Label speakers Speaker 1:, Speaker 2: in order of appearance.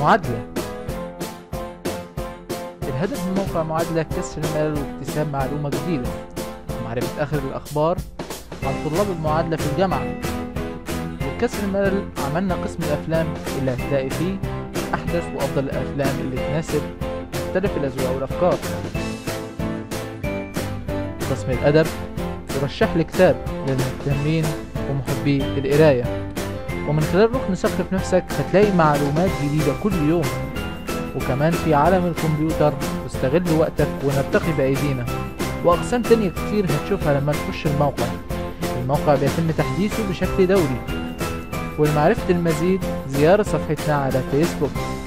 Speaker 1: معادلة الهدف من موقع معادلة كسر الملل واكتساب معلومة جديدة ومعرفة آخر الأخبار عن طلاب المعادلة في الجامعة وكسر الملل عملنا قسم الأفلام اللي هتلاقي فيه أحدث وأفضل الأفلام اللي تناسب مختلف الأذواق والأفكار قسم الأدب يرشح لي كتاب للمهتمين ومحبي القراية ومن خلال ركن ثقف نفسك هتلاقي معلومات جديدة كل يوم وكمان في عالم الكمبيوتر واستغل وقتك ونرتقي بأيدينا وأقسام تانية كتير هتشوفها لما تخش الموقع الموقع بيتم تحديثه بشكل دوري ولمعرفة المزيد زيارة صفحتنا على فيسبوك